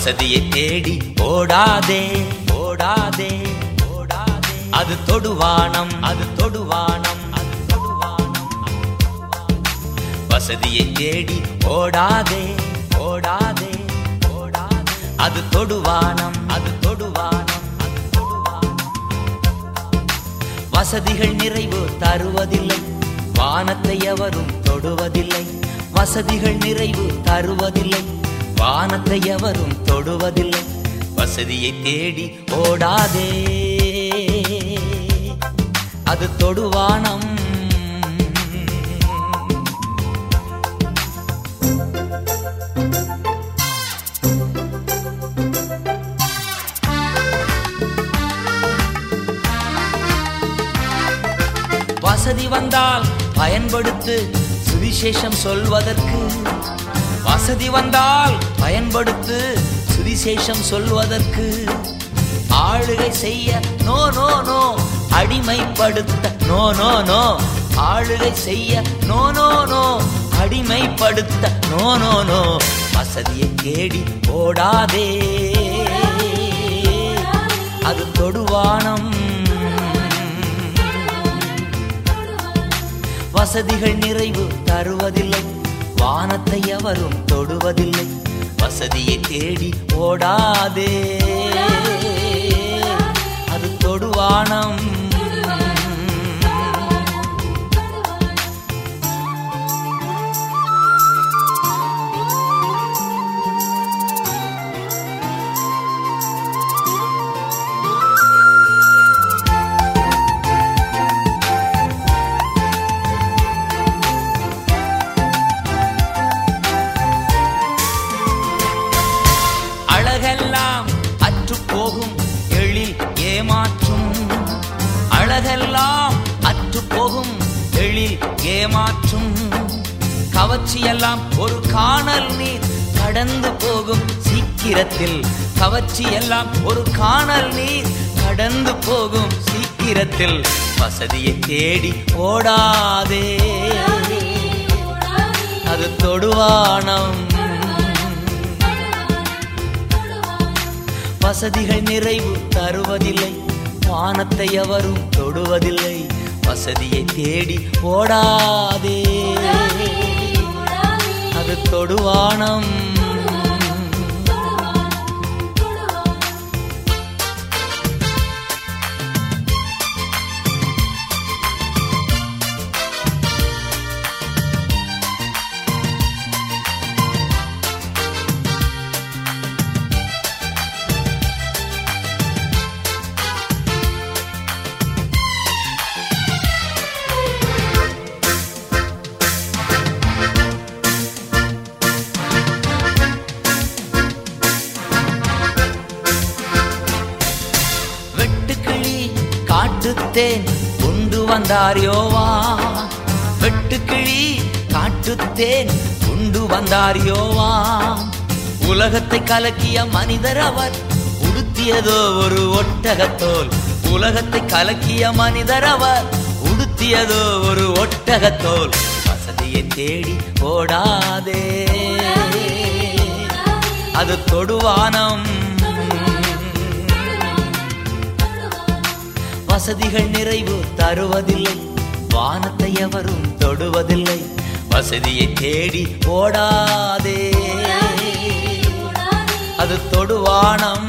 வசதியை தேடி ஓடாதே ஓடாதே ஓடாதே அது தொடுவானம் அது தொடுவானம் அது தொடுவானம் வசதியை தேடி ஓடாதே ஓடாதே ஓடாதே அது தொடுவானம் அது தொடுவானம் அது தொடுவானம் வசதிகள் நிறைவு தருவதில்லை வானத்தை எவரும் தொடுவதில்லை வசதிகள் நிறைவு தருவதில்லை வானத்தை எவரும் தொடுவதில்லை வசதியை தேடி ஓடாதே அது தொடுவானம் வசதி வந்தால் பயன்படுத்து சுவிசேஷம் சொல்வதற்கு வசதி வந்தால் பயன்படுத்து சுவிசேஷம் சொல்வதற்கு ஆளுகை செய்ய நோ நோ நோ அடிமைப்படுத்த நோ நோ நோ ஆளுகை செய்ய நோ நோ நோ அடிமைப்படுத்த நோ நோ நோ வசதியை தேடி ஓடாதே அது தொடுவானம் வசதிகள் நிறைவு தருவதில்லை வானத்தை எவரும் தொடுவதில்லை வசதியை தேடி ஓடாதே அது தொடுவானம் அழகெல்லாம் அற்று போகும் எழில் ஏமாற்றும் அழகெல்லாம் அற்று போகும் எழில் ஏமாற்றும் கவர்ச்சியெல்லாம் ஒரு காணல் நீர் கடந்து போகும் சீக்கிரத்தில் கவர்ச்சியெல்லாம் ஒரு காணல் நீர் கடந்து போகும் சீக்கிரத்தில் வசதியை தேடி ஓடாதே அது தொடுவானம் வசதிகள் நிறைவு தருவதில்லை வானத்தை எவரும் தொடுவதில்லை வசதியை தேடி ஓடாதே அது தொடுவானம் வெட்டுக்கிளி காட்டுத்தேன் கொண்டு வந்தார் யோவா வெட்டுக்கிளி காட்டுத்தேன் கொண்டு வந்தார் யோவா உலகத்தை கலக்கிய மனிதர் அவர் உடுத்தியதோ ஒரு ஒட்டகத்தோல் உலகத்தை கலக்கிய மனிதர் அவர் உடுத்தியதோ ஒரு ஒட்டகத்தோல் வசதியை தேடி ஓடாதே அது தொடுவானம் வசதிகள் நிறைவு தருவதில்லை வானத்தை எவரும் தொடுவதில்லை வசதியை தேடி ஓடாதே அது தொடுவானம்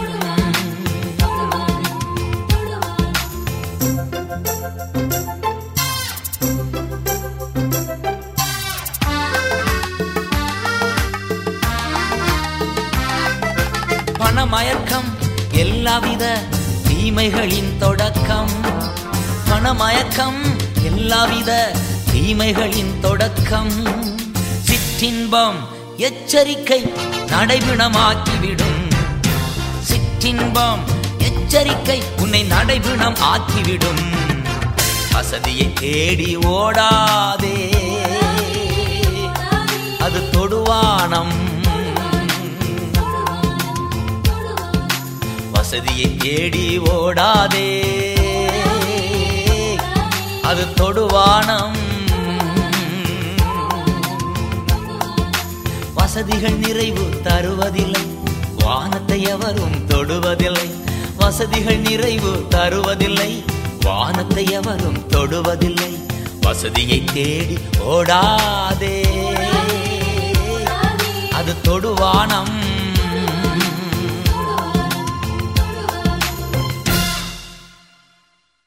பணமயக்கம் எல்லாவித தீமைகளின் தொடக்கம் பணமயக்கம் எல்லாவித தீமைகளின் தொடக்கம் சிற்றின்பம் எச்சரிக்கை நடைபிணமாக்கிவிடும் சிற்றின்பம் எச்சரிக்கை உன்னை நடைபிணம் ஆக்கிவிடும் வசதியை தேடி ஓடாதே அது தொடுவானம் வசதியை தேடி ஓடாதே அது தொடுவானம் வசதிகள் நிறைவு தருவதில்லை எவரும் தொடுவதில்லை வசதிகள் நிறைவு தருவதில்லை வானத்தை எவரும் தொடுவதில்லை வசதியை தேடி ஓடாதே அது தொடுவானம்